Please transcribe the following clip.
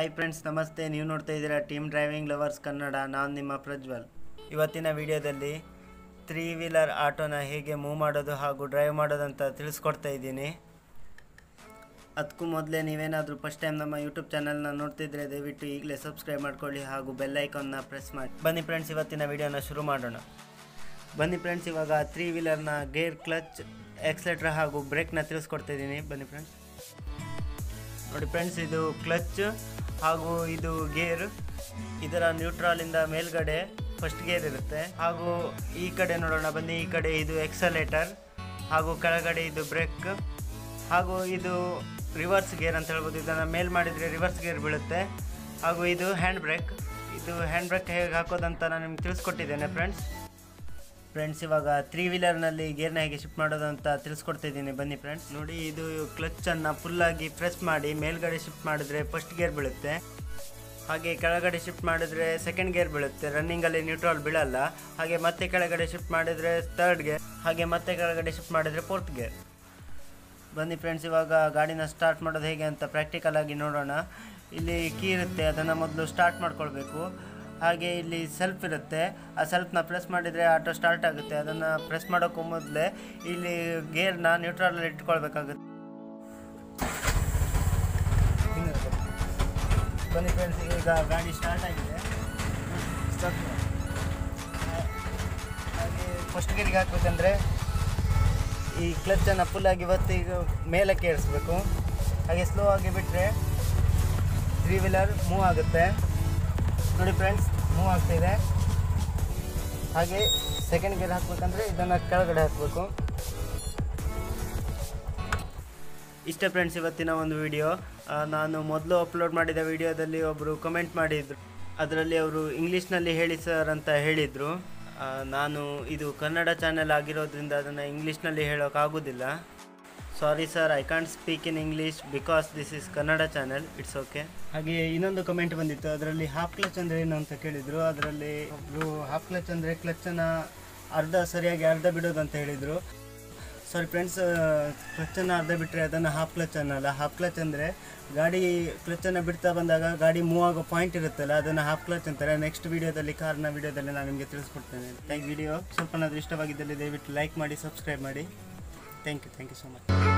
hi friends ನಮಸ್ತೆ ನೀವು ನೋಡ್ತಾ ಇದ್ದೀರಾ ಟೀಮ್ ಡ್ರೈವಿಂಗ್ ಲವರ್ಸ್ ಕನ್ನಡ ನಾನು ನಿಮ್ಮ ಪ್ರಜ್ವಲ್ ಇವತ್ತಿನ ವಿಡಿಯೋದಲ್ಲಿ ತ್ರೀ ವೀಲರ್ ಆಟೋನ ಹೇಗೆ ಮೂವ್ ಮಾಡೋದು ಹಾಗೂ ಡ್ರೈವ್ ಮಾಡೋದು ಅಂತ ತಿಳಿಸ್ಕೊಡ್ತಾ ಇದ್ದೀನಿ ಅದಕ್ಕೂ ಮೊದಲೇ ನೀವೇನಾದರೂ ಫಸ್ಟ್ ಟೈಮ್ ನಮ್ಮ ಯೂಟ್ಯೂಬ್ ಚಾನಲ್ನ ನೋಡ್ತಿದ್ರೆ ದಯವಿಟ್ಟು ಈಗಲೇ ಸಬ್ಸ್ಕ್ರೈಬ್ ಮಾಡ್ಕೊಳ್ಳಿ ಹಾಗೂ ಬೆಲ್ ಐಕಾನ್ನ ಪ್ರೆಸ್ ಮಾಡಿ ಬನ್ನಿ ಫ್ರೆಂಡ್ಸ್ ಇವತ್ತಿನ ವಿಡಿಯೋನ ಶುರು ಮಾಡೋಣ ಬನ್ನಿ ಫ್ರೆಂಡ್ಸ್ ಇವಾಗ ತ್ರೀ ವೀಲರ್ನ ಗೇರ್ ಕ್ಲಚ್ ಎಕ್ಸಲೇಟ್ರ್ ಹಾಗೂ ಬ್ರೇಕ್ನ ತಿಳಿಸ್ಕೊಡ್ತಾ ಇದ್ದೀನಿ ಬನ್ನಿ ಫ್ರೆಂಡ್ಸ್ ನೋಡಿ ಫ್ರೆಂಡ್ಸ್ ಇದು ಕ್ಲಚ್ ಹಾಗೂ ಇದು ಗೇರ್ ಇದರ ನ್ಯೂಟ್ರಾಲಿಂದ ಮೇಲ್ಗಡೆ ಫಸ್ಟ್ ಗೇರ್ ಇರುತ್ತೆ ಹಾಗೂ ಈ ಕಡೆ ನೋಡೋಣ ಬನ್ನಿ ಈ ಕಡೆ ಇದು ಎಕ್ಸಲೇಟರ್ ಹಾಗೂ ಕೆಳಗಡೆ ಇದು ಬ್ರೇಕ್ ಹಾಗೂ ಇದು ರಿವರ್ಸ್ ಗೇರ್ ಅಂತ ಹೇಳ್ಬೋದು ಇದನ್ನು ಮೇಲ್ ಮಾಡಿದರೆ ರಿವರ್ಸ್ ಗೇರ್ ಬೀಳುತ್ತೆ ಹಾಗೂ ಇದು ಹ್ಯಾಂಡ್ ಬ್ರೇಕ್ ಇದು ಹ್ಯಾಂಡ್ ಬ್ರೇಕ್ ಹೇಗೆ ಹಾಕೋದಂತ ನಾನು ನಿಮ್ಗೆ ತಿಳಿಸ್ಕೊಟ್ಟಿದ್ದೇನೆ ಫ್ರೆಂಡ್ಸ್ ಫ್ರೆಂಡ್ಸ್ ಇವಾಗ ತ್ರೀ ವೀಲರ್ನಲ್ಲಿ ಗೇರ್ನ ಹೇಗೆ ಶಿಫ್ಟ್ ಮಾಡೋದು ಅಂತ ತಿಳಿಸ್ಕೊಡ್ತಾ ಇದ್ದೀನಿ ಬನ್ನಿ ಫ್ರೆಂಡ್ಸ್ ನೋಡಿ ಇದು ಕ್ಲಚ್ಚನ್ನು ಫುಲ್ಲಾಗಿ ಪ್ರೆಸ್ ಮಾಡಿ ಮೇಲ್ಗಡೆ ಶಿಫ್ಟ್ ಮಾಡಿದ್ರೆ ಫಸ್ಟ್ ಗೇರ್ ಬೀಳುತ್ತೆ ಹಾಗೆ ಕೆಳಗಡೆ ಶಿಫ್ಟ್ ಮಾಡಿದ್ರೆ ಸೆಕೆಂಡ್ ಗೇರ್ ಬೀಳುತ್ತೆ ರನ್ನಿಂಗಲ್ಲಿ ನ್ಯೂಟ್ರಲ್ ಬೀಳಲ್ಲ ಹಾಗೆ ಮತ್ತೆ ಕೆಳಗಡೆ ಶಿಫ್ಟ್ ಮಾಡಿದರೆ ಥರ್ಡ್ ಗೇರ್ ಹಾಗೆ ಮತ್ತೆ ಕೆಳಗಡೆ ಶಿಫ್ಟ್ ಮಾಡಿದರೆ ಫೋರ್ತ್ ಗೇರ್ ಬನ್ನಿ ಫ್ರೆಂಡ್ಸ್ ಇವಾಗ ಗಾಡಿನ ಸ್ಟಾರ್ಟ್ ಮಾಡೋದು ಹೇಗೆ ಅಂತ ಪ್ರಾಕ್ಟಿಕಲ್ ಆಗಿ ನೋಡೋಣ ಇಲ್ಲಿ ಕೀ ಇರುತ್ತೆ ಅದನ್ನು ಮೊದಲು ಸ್ಟಾರ್ಟ್ ಮಾಡ್ಕೊಳ್ಬೇಕು ಹಾಗೆ ಇಲ್ಲಿ ಸೆಲ್ಫ್ ಇರುತ್ತೆ ಆ ಸೆಲ್ಫ್ನ ಪ್ರೆಸ್ ಮಾಡಿದರೆ ಆಟೋ ಸ್ಟಾರ್ಟ್ ಆಗುತ್ತೆ ಅದನ್ನು ಪ್ರೆಸ್ ಮಾಡೋಕ್ಕೂ ಮೊದಲೇ ಇಲ್ಲಿ ಗೇರ್ನ ನ್ಯೂಟ್ರಲಲ್ಲಿ ಇಟ್ಕೊಳ್ಬೇಕಾಗುತ್ತೆ ಬನ್ನಿ ಫ್ರೆಂಡ್ಸ್ ಈಗ ಗಾಡಿ ಸ್ಟಾರ್ಟ್ ಆಗಿದೆ ಸ್ಟಾರ್ಟ್ ಹಾಗೆ ಫಸ್ಟ್ ಗೇರಿಗೆ ಹಾಕ್ಬೇಕಂದ್ರೆ ಈ ಕ್ಲಚ್ಚನ್ನು ಫುಲ್ಲಾಗಿ ಒತ್ತಿ ಈಗ ಮೇಲಕ್ಕೆ ಏರಿಸ್ಬೇಕು ಹಾಗೆ ಸ್ಲೋ ಆಗಿ ಬಿಟ್ಟರೆ ತ್ರೀ ವೀಲರ್ ಮೂವ್ ಆಗುತ್ತೆ ನೋಡಿ ಫ್ರೆಂಡ್ಸ್ ಮೂವ್ ಆಗ್ತಿದೆ ಹಾಗೆ ಸೆಕೆಂಡ್ ಗೇರ್ ಹಾಕ್ಬೇಕಂದ್ರೆ ಇದನ್ನು ಕೆಳಗಡೆ ಹಾಕಬೇಕು ಇಷ್ಟೇ ಫ್ರೆಂಡ್ಸ್ ಇವತ್ತಿನ ಒಂದು ವಿಡಿಯೋ ನಾನು ಮೊದಲು ಅಪ್ಲೋಡ್ ಮಾಡಿದ ವಿಡಿಯೋದಲ್ಲಿ ಒಬ್ಬರು ಕಮೆಂಟ್ ಮಾಡಿದರು ಅದರಲ್ಲಿ ಅವರು ಇಂಗ್ಲೀಷ್ನಲ್ಲಿ ಹೇಳಿ ಸರ್ ಅಂತ ಹೇಳಿದರು ಆ, ನಾನು ಇದು ಕನ್ನಡ ಚಾನೆಲ್ ಆಗಿರೋದ್ರಿಂದ ಅದನ್ನು ಇಂಗ್ಲೀಷ್ನಲ್ಲಿ ಹೇಳೋಕ್ಕಾಗೋದಿಲ್ಲ sorry sir I can't speak in English because this is Kannada channel it's okay ಹಾಗೆ ಇನ್ನೊಂದು ಕಮೆಂಟ್ ಬಂದಿತ್ತು ಅದರಲ್ಲಿ ಹಾಫ್ ಕ್ಲಚ್ ಅಂದರೆ ಏನು ಅಂತ ಕೇಳಿದರು ಅದರಲ್ಲಿ ಒಬ್ಬರು ಹಾಫ್ ಕ್ಲಚ್ ಅಂದರೆ ಕ್ಲಚ್ಚನ್ನು ಅರ್ಧ ಸರಿಯಾಗಿ ಅರ್ಧ ಬಿಡೋದು ಅಂತ ಹೇಳಿದರು ಸಾರಿ ಫ್ರೆಂಡ್ಸ್ ಕ್ಲಚ್ಚನ್ನು ಅರ್ಧ ಬಿಟ್ಟರೆ ಅದನ್ನು ಹಾಫ್ ಕ್ಲಚ್ ಅನ್ನಲ್ಲ ಹಾಫ್ ಕ್ಲಚ್ ಅಂದರೆ ಗಾಡಿ ಕ್ಲಚ್ಚನ್ನು ಬಿಡ್ತಾ ಬಂದಾಗ ಗಾಡಿ ಮೂವ್ ಆಗೋ ಪಾಯಿಂಟ್ ಇರುತ್ತಲ್ಲ ಅದನ್ನು ಹಾಫ್ ಕ್ಲಚ್ ಅಂತಾರೆ ನೆಕ್ಸ್ಟ್ ವೀಡಿಯೋದಲ್ಲಿ ಕಾರ್ನ ವೀಡಿಯೋದಲ್ಲಿ ನಾನು ನಿಮಗೆ ತಿಳಿಸ್ಕೊಡ್ತೇನೆ ಥ್ಯಾಂಕ್ ವಿಡಿಯೋ ಸ್ವಲ್ಪನಾದರೂ ಇಷ್ಟವಾಗಿದ್ದಲ್ಲಿ ದಯವಿಟ್ಟು ಲೈಕ್ ಮಾಡಿ ಸಬ್ಸ್ಕ್ರೈಬ್ ಮಾಡಿ thank you thank you so much